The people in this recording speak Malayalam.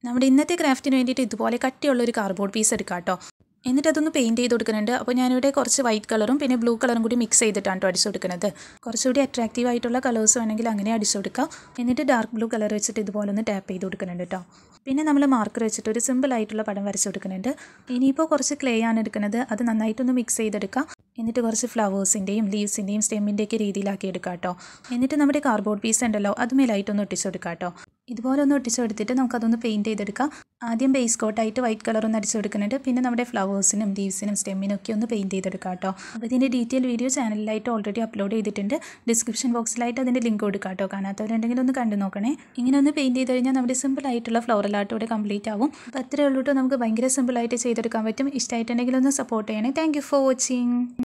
നമ്മുടെ ഇന്നത്തെ ക്രാഫ്റ്റിന് വേണ്ടിയിട്ട് ഇതുപോലെ കട്ടിയുള്ള ഒരു കാർഡ്ബോർഡ് പീസ് എടുക്കാം കേട്ടോ എന്നിട്ട് അതൊന്ന് പെയിൻറ്റ് ചെയ്ത് കൊടുക്കുന്നുണ്ട് അപ്പോൾ ഞാനിവിടെ കുറച്ച് വൈറ്റ് കളറും പിന്നെ ബ്ലൂ കളറും കൂടി മിക്സ് ചെയ്തിട്ടാണ് കേട്ടോ അടിച്ചു കൊടുക്കുന്നത് കുറച്ചുകൂടി അട്രാക്റ്റീവ് ആയിട്ടുള്ള കളേഴ്സ് വേണമെങ്കിൽ അങ്ങനെ അടിച്ചു കൊടുക്കാം എന്നിട്ട് ഡാർക്ക് ബ്ലൂ കളർ വെച്ചിട്ട് ഇതുപോലെ ഒന്ന് ടാപ്പ് ചെയ്ത് കൊടുക്കുന്നുണ്ട് കേട്ടോ പിന്നെ നമ്മൾ മാർക്കർ വെച്ചിട്ട് ഒരു സിമ്പിൾ ആയിട്ടുള്ള പടം വരച്ച് കൊടുക്കുന്നുണ്ട് ഇനിയിപ്പോൾ കുറച്ച് ക്ലേ ആണ് എടുക്കുന്നത് അത് നന്നായിട്ടൊന്ന് മിക്സ് ചെയ്തെടുക്കാം എന്നിട്ട് കുറച്ച് ഫ്ലവേഴ്സിൻ്റെയും ലീവ്സിൻ്റെയും സ്റ്റെമ്മിൻ്റെയൊക്കെ രീതിയിലാക്കി എടുക്കാം കേട്ടോ എന്നിട്ട് നമ്മുടെ കാർഡ്ബോർഡ് പീസ് ഉണ്ടല്ലോ അത് മേലായിട്ടൊന്ന് ഒട്ടിച്ചു കൊടുക്കാം കേട്ടോ ഇതുപോലെ ഒന്ന് ഒട്ടിച്ചു കൊടുത്തിട്ട് നമുക്കതൊന്ന് പെയിൻറ്റ് ചെയ്തെടുക്കാം ആദ്യം ബേസ് കോട്ടായിട്ട് വൈറ്റ് കളർ ഒന്ന് അടിച്ചു കൊടുക്കുന്നുണ്ട് പിന്നെ നമ്മുടെ ഫ്ലവേഴ്സിനും ലീവ്സിനും സ്റ്റെമ്മിനും ഒക്കെ ഒന്ന് പെയിൻറ്റ് ചെയ്തെടുക്കാം കേട്ടോ അപ്പോൾ ഇതിൻ്റെ ഡീറ്റെയിൽ വീഡിയോ ചാനലിലായിട്ട് ഓൾറെഡി അപ്ലോഡ് ചെയ്തിട്ടുണ്ട് ഡിസ്ക്രിപ്ഷൻ ബോക്സിലായിട്ട് അതിൻ്റെ ലിങ്ക് കൊടുക്കാം കേട്ടോ കാണാത്തവരുണ്ടെങ്കിൽ ഒന്ന് കണ്ടു നോക്കണേ ഇങ്ങനെ ഒന്ന് പെയിൻറ്റ് ചെയ്ത് കഴിഞ്ഞാൽ നമ്മുടെ സിമ്പിൾ ആയിട്ടുള്ള ഫ്ലോറൽ ആർട്ട് ഇവിടെ കംപ്ലീറ്റ് ആവും അപ്പോൾ അത്രയേ ഉള്ളൂ കേട്ടോ നമുക്ക് ഭയങ്കര സിമ്പിളായിട്ട് ചെയ്തെടുക്കാൻ പറ്റും ഇഷ്ടമായിട്ടുണ്ടെങ്കിൽ ഒന്ന് സപ്പോർട്ട് ചെയ്യണേ താങ്ക് യു ഫോർ വാച്ചിങ്